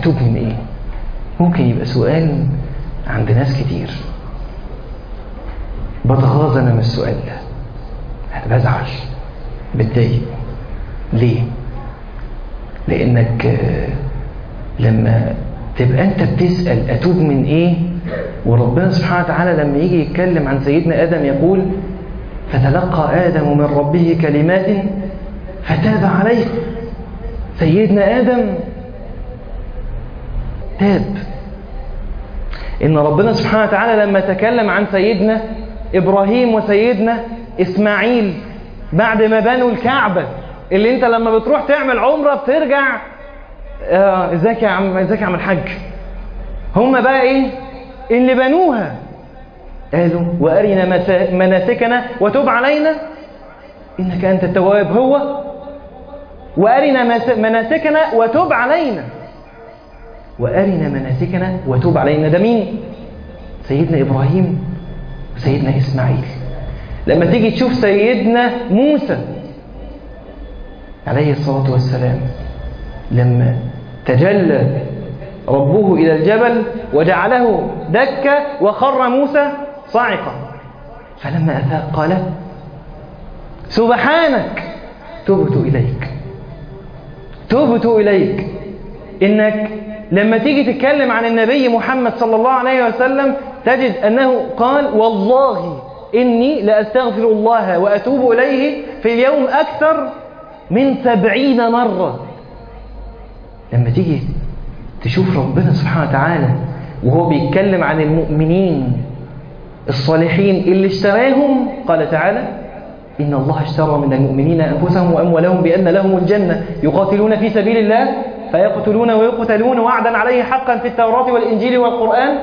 اتوب من ايه ممكن يبقى سؤال عند ناس كتير بتغاظ انا من السؤال ده انا بزعل بتضايق ليه لانك لما تبقى انت بتسال اتوب من ايه وربنا سبحانه وتعالى لما يجي يتكلم عن سيدنا ادم يقول فتلقى ادم من ربه كلمات فتاب عليه سيدنا ادم تاب ان ربنا سبحانه وتعالى لما تكلم عن سيدنا ابراهيم وسيدنا اسماعيل بعد ما بنوا الكعبه اللي انت لما بتروح تعمل عمره بترجع ازيك يا عم ازيك يا عم الحاج هم بقى ايه اللي بنوها قالوا وارنا مناسكنا وتب علينا انك انت التواب هو وارنا مناسكنا وتب علينا وارنا مناسكنا وتب علينا ده مين سيدنا ابراهيم وسيدنا اسماعيل لما تيجي تشوف سيدنا موسى عليه الصلاه والسلام لما تجلى ربه إلى الجبل وجعله دكة وخر موسى صاعقا فلما أفاق قال سبحانك تبت إليك تبت إليك إنك لما تيجي تتكلم عن النبي محمد صلى الله عليه وسلم تجد أنه قال والله إني لأستغفر الله وأتوب إليه في اليوم أكثر من سبعين مرة لما تيجي تشوف ربنا سبحانه وتعالى وهو بيتكلم عن المؤمنين الصالحين اللي اشتراهم قال تعالى إن الله اشترى من المؤمنين أنفسهم وأموالهم بأن لهم الجنة يقاتلون في سبيل الله فيقتلون ويقتلون وعدا عليه حقا في التوراة والإنجيل والقرآن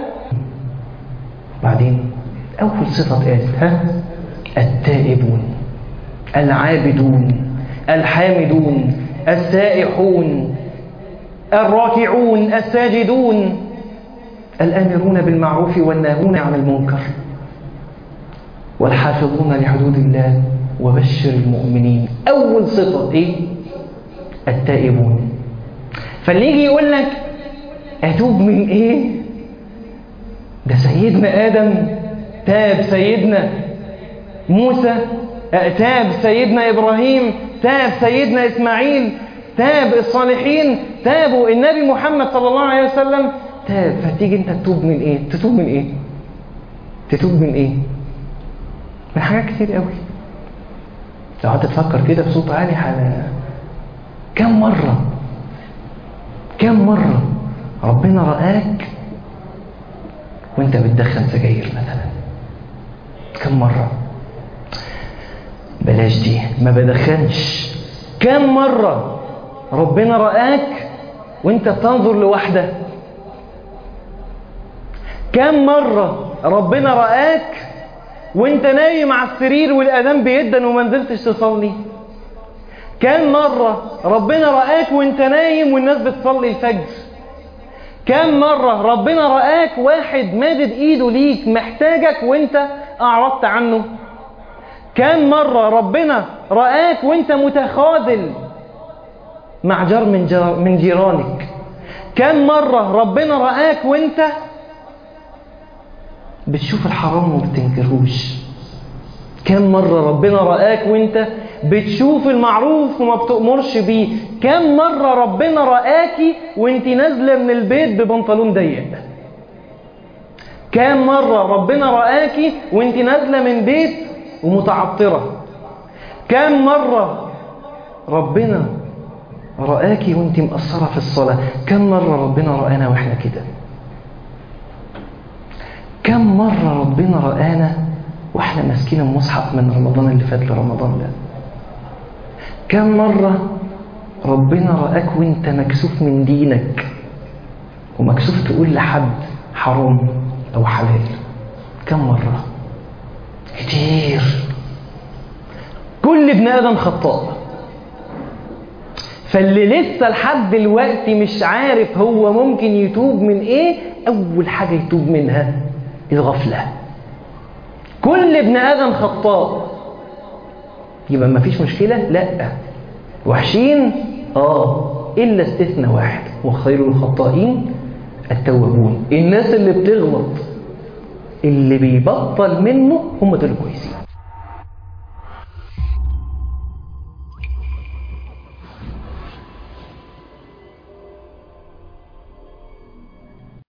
بعدين أول صفة قالت ها التائبون العابدون الحامدون السائحون الراكعون الساجدون الآمرون بالمعروف والناهون عن المنكر والحافظون لحدود الله وبشر المؤمنين أول صفة إيه؟ التائبون فاللي يجي يقول لك أتوب من إيه؟ ده سيدنا آدم تاب سيدنا موسى تاب سيدنا إبراهيم تاب سيدنا إسماعيل تاب الصالحين تابوا النبي محمد صلى الله عليه وسلم تاب فتيجي انت تتوب من ايه تتوب من ايه تتوب من ايه من حاجات كتير قوي لو قعدت تفكر كده بصوت عالي على كم مرة كم مرة ربنا رآك وانت بتدخن سجاير مثلا كم مرة بلاش دي ما بدخنش كم مرة ربنا رآك وانت بتنظر لوحدة كم مرة ربنا رآك وانت نايم على السرير والأذان بيدن وما نزلتش تصلي كم مرة ربنا رآك وانت نايم والناس بتصلي الفجر كم مرة ربنا رآك واحد مادد ايده ليك محتاجك وانت اعرضت عنه كم مرة ربنا رآك وانت متخاذل مع جار من, جار من جيرانك كم مرة ربنا رآك وانت بتشوف الحرام وما بتنكرهوش كم مرة ربنا رآك وانت بتشوف المعروف وما بتأمرش بيه كم مرة ربنا رآكي وانت نازلة من البيت ببنطلون ضيق كم مرة ربنا رآكي وانت نازلة من بيت ومتعطرة كم مرة ربنا رآكي وانت مقصرة في الصلاة كم مرة ربنا رآنا واحنا كده كم مرة ربنا رآنا واحنا ماسكين المصحف من رمضان اللي فات لرمضان ده كم مرة ربنا رآك وانت مكسوف من دينك ومكسوف تقول لحد حرام او حلال كم مرة كتير كل ابن ادم خطاء فاللي لسه لحد دلوقتي مش عارف هو ممكن يتوب من ايه اول حاجة يتوب منها الغفلة كل ابن ادم خطاء يبقى ما فيش مشكلة لا وحشين اه الا استثناء واحد وخير الخطائين التوابون الناس اللي بتغلط اللي بيبطل منه هم دول كويسين